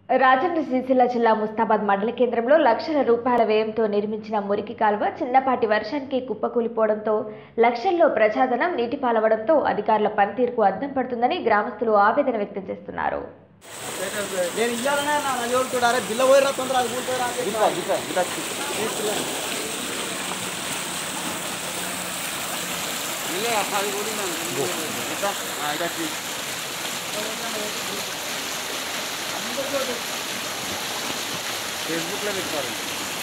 రాజన్న సిరిసిల్ల జిల్లా ముస్తాబాద్ మండల కేంద్రంలో లక్షల రూపాయల వ్యయంతో నిర్మించిన మురికి కాలువ చిన్నపాటి వర్షానికి కుప్పకూలిపోవడంతో లక్షల్లో ప్రజాధనం నీటిపాలవడంతో అధికారుల పనితీరుకు అద్దం పడుతుందని గ్రామస్తులు ఆవేదన వ్యక్తం చేస్తున్నారు నేను ఇయ్యాలనే నా నజోలు చూడాలి బిల్ల పోయిరా తొందర అది కూలిపోయిరా ఫేస్బుక్లో పెట్టారు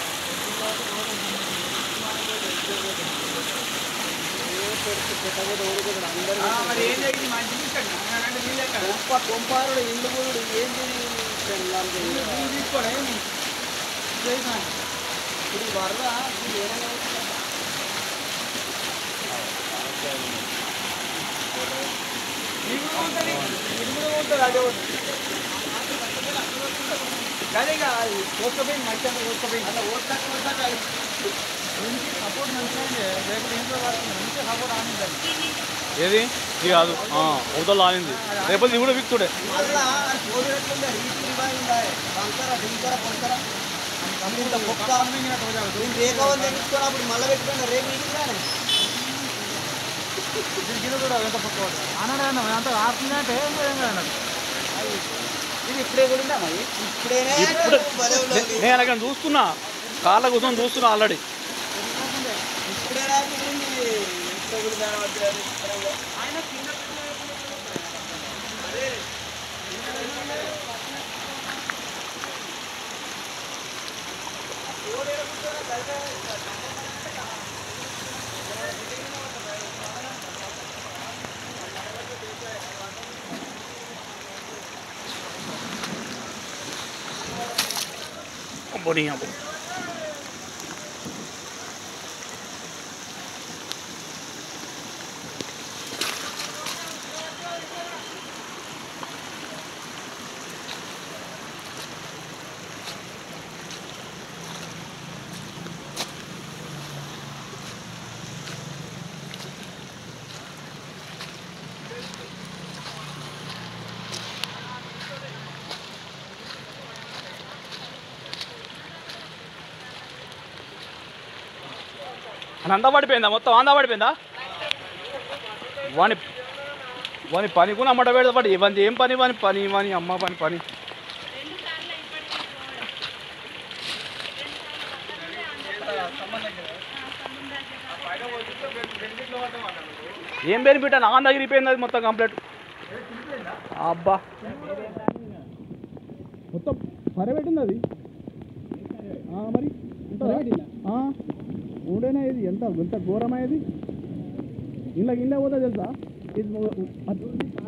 మరి ఏం జరిగింది మా ఇంటికి ఇక్కడ నాకంటే నీళ్ళు ఎక్కడ కొంప కొంపారుడు ఇల్లు కూడా ఏంటి ఇల్లు తీసుకోవడం ఏమి చేసాను ఇప్పుడు వరద ఇది ఏ రకంగా ఉంది? నీకు కూడా ఉంటుంది నీకు కూడా ఉంటుంది అదే ఒకటి. కానీ ఇక అది కోసుకపోయింది మట్టి అంతా కోసుకపోయింది అలా ఓట్లకి ఓట్లకి అది ఇంటికి సపోర్ట్ మంచిగా ఉంది రేపు ఇంట్లో పడుతుంది మంచిగా సపోర్ట్ ఆనిందండి ఏది ఇది కాదు ఆ, అవతల ఆనింది రేపు ఇది కూడా విక్తుడే మళ్ళా కోడి ఎట్లుంది రీతి రివాయిందా వంకర డింకర పొంకర ఇంత పొక్క నేను రేఖవని తెప్పించుకొని అప్పుడు మళ్ళీ పెట్టుకున్నా రేపు ఇంటికానే ఇది ఇప్పుడే కూడా మరి ఇప్పుడేనే ఇప్పుడు భలే ఉన్నది. నేను అలాగే చూస్తున్నా కాళ్ళ కూర్చొని చూస్తున్నా ఆల్రెడీ ఇప్పుడేనా కుదిరింది ఇప్పుడే కూడా దాని మధ్య అది. ఆయన కింద పోనీ అబ్బో. అని అంతా పడిపోయిందా మొత్తం అంతా పడిపోయిందా వాని వాని పని కూడా అమ్మట పెడతా పడి ఇవన్నీ ఏం పని వాని పని వాని అమ్మ పని పని ఏం బెనిఫిట్ అని ఆన్ తగిలిపోయింది అది మొత్తం కంప్లీట్ అబ్బా మొత్తం పరబెట్టింది అది ఆ, మరి ఆ, ఉండేనా ఇది ఎంత ఎంత ఘోరమయ్యేది ఇలా గిన్నె పోతా తెలుసా ఇది మొ- అది